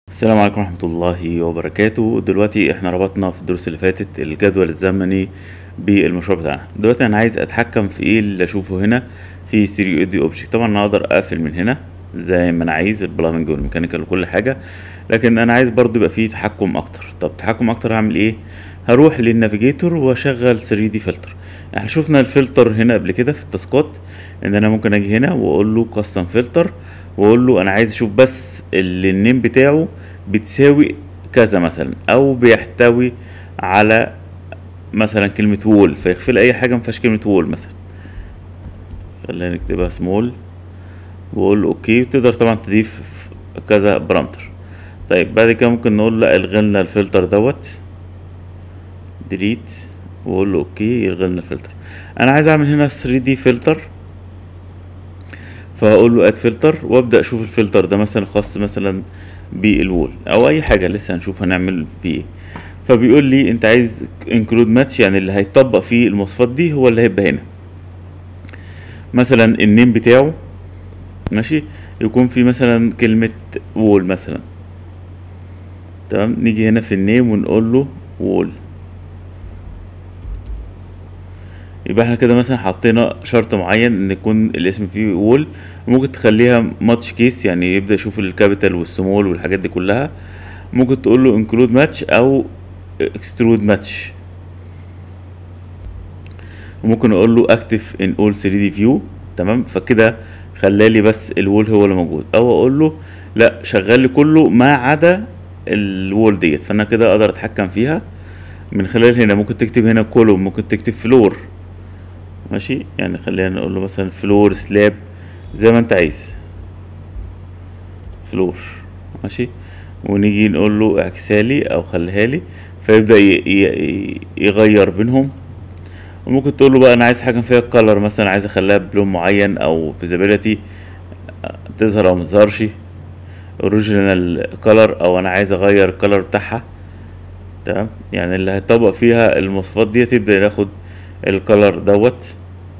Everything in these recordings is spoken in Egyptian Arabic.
السلام عليكم ورحمة الله وبركاته دلوقتي احنا ربطنا في الدروس اللي فاتت الجدول الزمني بالمشروع بتاعنا دلوقتي انا عايز اتحكم في ايه اللي اشوفه هنا في 3 دي اوبجكت طبعا انا اقدر اقفل من هنا زي ما انا عايز البلاننج والميكانيكال وكل حاجة لكن انا عايز برضو يبقى فيه تحكم اكتر طب تحكم اكتر هعمل ايه هروح للنافيجيتور واشغل 3 دي فلتر احنا شفنا الفلتر هنا قبل كده في التاسكات ان انا ممكن اجي هنا واقول له كاستم فلتر واقول له انا عايز اشوف بس اللي النيم بتاعه بتساوي كذا مثلا او بيحتوي على مثلا كلمة وول فيخفي لي اي حاجة مفيهاش كلمة وول مثلا خلينا نكتبها سمول واقول له اوكي تقدر طبعا تضيف كذا برامتر طيب بعد كده ممكن نقول لا الغي لنا الفلتر دوت ديليت واقول له اوكي يلغي لنا الفلتر انا عايز اعمل هنا 3 دي فلتر فهقول له اد فلتر وابدا اشوف الفلتر ده مثلا خاص مثلا بالوول او اي حاجه لسه هنشوف هنعمل فيه ايه فبيقول لي انت عايز انكلود ماتش يعني اللي هيطبق فيه المواصفات دي هو اللي هيبقى هنا مثلا النيم بتاعه ماشي يكون في مثلا كلمة وول مثلا تمام نيجي هنا في النيم ونقول له وول يبقى احنا كده مثلا حطينا شرط معين ان يكون الاسم فيه وول ممكن تخليها ماتش كيس يعني يبدا يشوف الكابيتال والسمول والحاجات دي كلها ممكن تقول له انكلود ماتش او اكسترود ماتش وممكن اقول له اكتف ان اول 3 دي فيو تمام فكده خلالي بس الوول هو اللي موجود او اقول له لا شغل لي كله ما عدا الوول ديت فانا كده اقدر اتحكم فيها من خلال هنا ممكن تكتب هنا كولوم ممكن تكتب فلور ماشي يعني خلينا نقول له مثلا فلور سلاب زي ما انت عايز فلور ماشي ونيجي نقول له اعكسها لي او خليها لي فيبدا يغير بينهم وممكن تقول له بقى انا عايز حاجه فيها الكالر مثلا عايز اخليها بلون معين او فيزيبيليتي تظهر او متظهرش اوريجينال كالر او انا عايز اغير الكالر بتاعها تمام يعني اللي هيطبق فيها المواصفات دي تبدا ياخد الكالر دوت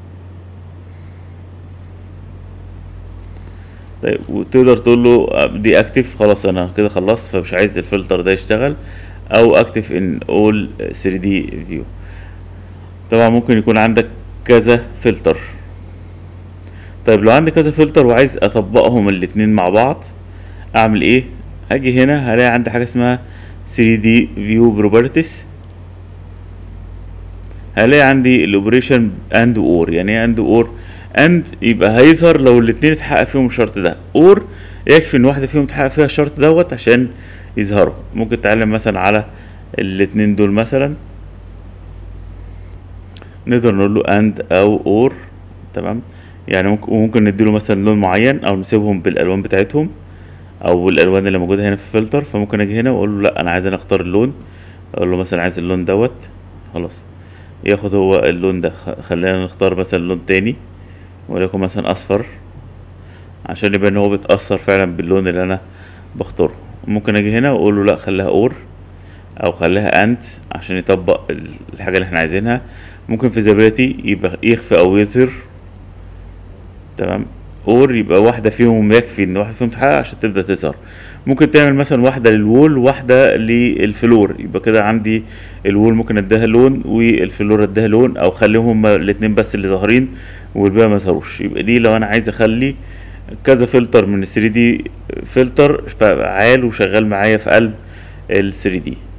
طيب وتقدر تقول له دي اكتف خلاص انا كده خلصت فمش عايز الفلتر ده يشتغل او اكتف ان اول 3 دي فيو طبعا ممكن يكون عندك كذا فلتر طيب لو عندي كذا فلتر وعايز اطبقهم الاتنين مع بعض اعمل ايه هاجي هنا هلاقي عندي حاجه اسمها 3 دي فيو بروبرتيز هلاقي عندي الاوبريشن اند اور يعني ايه اند اور اند يبقى هيظهر لو الاتنين اتحقق فيهم الشرط ده اور يكفي ان واحده فيهم اتحقق فيها الشرط دوت عشان يظهروا ممكن تعلم مثلا على الاتنين دول مثلا نقدر نقول له اند او اور تمام يعني ممكن ممكن نديله مثلا لون معين او نسيبهم بالالوان بتاعتهم او الالوان اللي موجوده هنا في الفلتر فممكن اجي هنا واقول له لا انا عايز انا اختار اللون اقول له مثلا عايز اللون دوت خلاص ياخد هو اللون ده خلينا نختار مثلا لون تاني وليكن مثلا اصفر عشان يبقى ان هو بيتاثر فعلا باللون اللي انا بختاره ممكن اجي هنا واقول له لا خليها اور او خليها اند عشان يطبق الحاجه اللي احنا عايزينها ممكن فيزابيلتي يبقى يخفي او يظهر تمام اور يبقى واحده فيهم يكفي ان واحده فيهم تحقق عشان تبدا تظهر ممكن تعمل مثلا واحده للوول واحده للفلور يبقى كده عندي الوول ممكن اديها لون والفلور اديها لون او خليهم هما الاتنين بس اللي ظاهرين والباقي ما يظهروش يبقى دي لو انا عايز اخلي كذا فلتر من ال 3 دي فلتر فعال وشغال معايا في قلب ال 3 دي